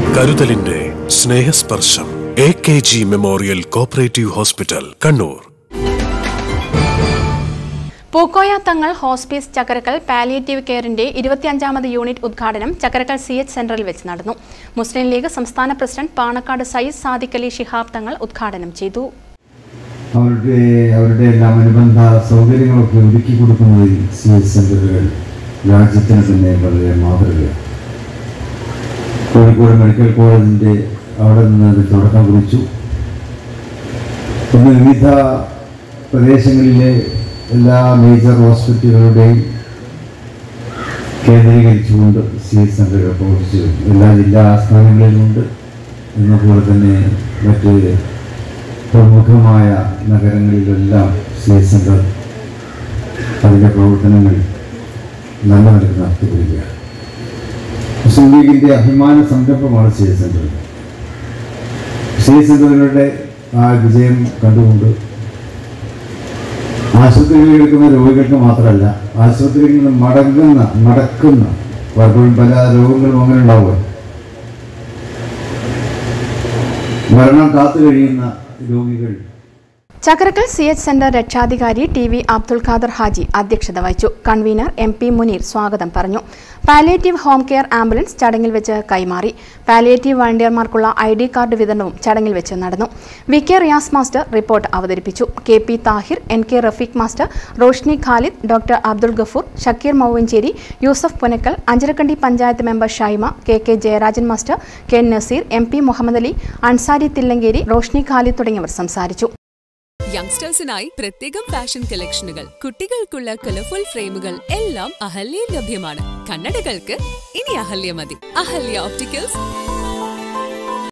കരുതലിന്റെ സ്നേഹസ്പർശം A K G memorial cooperative hospital Kannur Pookoya Thangal hospice Chakkarakkal palliative കെയറിന്റെ ഇരുപത്തിയഞ്ചാമത് യൂണിറ്റ് ഉദ്ഘാടനം ചക്കരക്കൽ സി എച്ച് സെന്ററിൽ വെച്ച് നടന്നു മുസ്ലിം ലീഗ് സംസ്ഥാന പ്രസിഡന്റ് പാണക്കാട് സയ്യിദ് സാദിഖ് അലി ശിഹാബ് തങ്ങൾ ഉദ്ഘാടനം ചെയ്തു അവരുടെ അവരുടെ എല്ലാം അനുബന്ധ സൗകര്യങ്ങളൊക്കെ ഒരുക്കി കൊടുക്കുന്നതിൽ സി എസ് സെൻ്ററുകൾ രാജ്യത്തിന് തന്നെ വളരെ മാതൃകയാണ് കോഴിക്കോട് മെഡിക്കൽ കോളേജിൻ്റെ അവിടെ നിന്ന് അത് തുടക്കം കുറിച്ചു ഇന്ന് വിവിധ പ്രദേശങ്ങളിലെ എല്ലാ മേജർ ഹോസ്പിറ്റലുകളുടെയും കേന്ദ്രീകരിച്ചുകൊണ്ട് സി എസ് സെൻ്ററുകൾ പ്രവർത്തിച്ചു എല്ലാ ജില്ലാ ആസ്ഥാനങ്ങളിലുമുണ്ട് എന്നപോലെ തന്നെ മറ്റ് പ്രമുഖമായ നഗരങ്ങളിലെല്ലാം സി എസ് സെൻ്റർ അതിൻ്റെ പ്രവർത്തനങ്ങൾ നല്ല നിലക്ക് നടത്തിവരികയാണ് മുസ്ലിം ലീഗിൻ്റെ അഭിമാന സംരംഭമാണ് C S centre C S സെൻ്ററുകളുടെ ആ വിജയം കണ്ടുകൊണ്ട് ആശുപത്രികളിൽ എടുക്കുന്ന രോഗികൾക്ക് മാത്രമല്ല ആശുപത്രിയിൽ നിന്ന് മടങ്ങുന്ന മടക്കുന്ന പലപ്പോഴും പല രോഗങ്ങളും അങ്ങനെ ഉണ്ടാവുക മരണം കാത്തു കഴിയുന്ന രോഗികൾ ചക്കരക്കൽ സി എച്ച് സെന്റർ രക്ഷാധികാരി ടി വി അബ്ദുൽ ഖാദർ ഹാജി അധ്യക്ഷത വഹിച്ചു കൺവീനർ എം പി മുനീർ സ്വാഗതം പറഞ്ഞു പാലിയേറ്റീവ് ഹോം കെയർ ആംബുലൻസ് ചടങ്ങിൽ വെച്ച് കൈമാറി പാലിയേറ്റീവ് വളണ്ടിയർമാർക്കുള്ള ഐ ഡി കാർഡ് വിതരണവും ചടങ്ങിൽ വെച്ച് നടന്നു V K Riyas master report അവതരിപ്പിച്ചു K P Thahir N K Rafeeq master Roshni Khalid doctor Abdul Gafoor Shakkeer Mouvanchery Yusuf Punakkal Ancharakandy panchayat member Shaima K K Jayarajan master K Naseer M P Muhammad Ali Ansari Thillankeri Roshni Khalid തുടങ്ങിയവർ സംസാരിച്ചു യങ്സ്റ്റേഴ്സിനായി പ്രത്യേകം ഫാഷൻ കളക്ഷനുകൾ കുട്ടികൾക്കുള്ള കളർഫുൾ ഫ്രെയിമുകൾ എല്ലാം അഹല്യയിൽ ലഭ്യമാണ് കണ്ണടകൾക്ക് ഇനി അഹല്യ മതി അഹല്യ ഓപ്റ്റിക്കൽസ്